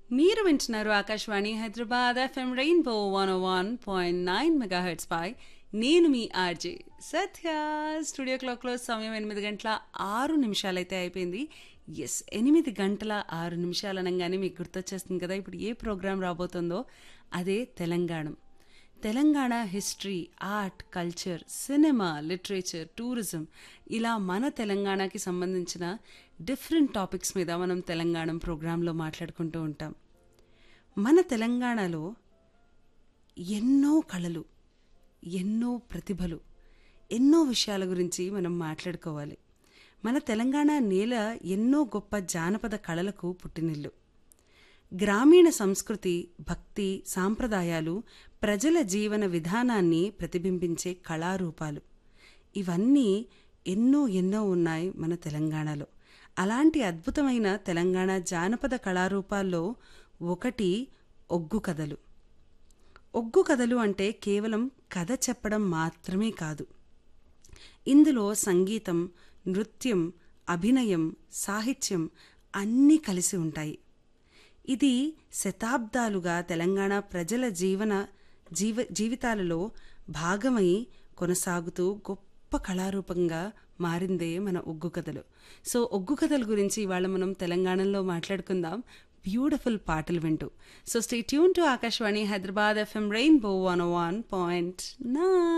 మీరు వింటున్నారు Akashvani Hyderabad FM rainbow one one point nine megahertz పై నేను మీ ఆర్జే సత్య స్టూడియో క్లాక్లో సమయం ఎనిమిది గంటల ఆరు నిమిషాలైతే అయిపోయింది ఎస్ ఎనిమిది గంటల ఆరు నిమిషాలు అనగానే మీకు గుర్తొచ్చేస్తుంది కదా ఇప్పుడు ఏ ప్రోగ్రాం రాబోతుందో అదే Telangana Telangana history art culture cinema literature tourism ఇలా మన తెలంగాణకి సంబంధించిన డిఫరెంట్ టాపిక్స్ మీద మనం తెలంగాణ ప్రోగ్రాంలో మాట్లాడుకుంటూ ఉంటాం మన తెలంగాణలో ఎన్నో కళలు ఎన్నో ప్రతిభలు ఎన్నో విషయాల గురించి మనం మాట్లాడుకోవాలి మన తెలంగాణ నేల ఎన్నో గొప్ప జానపద కళలకు పుట్టినిల్లు గ్రామీణ సంస్కృతి భక్తి సాంప్రదాయాలు ప్రజల జీవన విధానాన్ని ప్రతిబింబించే కళారూపాలు ఇవన్నీ ఎన్నో ఎన్నో ఉన్నాయి మన తెలంగాణలో అలాంటి అద్భుతమైన తెలంగాణ జానపద కళారూపాల్లో ఒకటి ఒగ్గు కథలు ఒగ్గు కథలు అంటే కేవలం కథ చెప్పడం మాత్రమే కాదు ఇందులో సంగీతం నృత్యం అభినయం సాహిత్యం అన్నీ కలిసి ఉంటాయి ఇది శతాబ్దాలుగా తెలంగాణ ప్రజల జీవన జీవ జీవితాలలో భాగమై కొనసాగుతూ గొప్ప కళారూపంగా మారిందే మన ఒగ్గు కథలు సో ఒగ్గు కథల గురించి ఇవాళ మనం తెలంగాణలో మాట్లాడుకుందాం బ్యూటిఫుల్ పాటలు వింటూ so stay tune to Akashvani Hyderabad FM rainbow one one point నా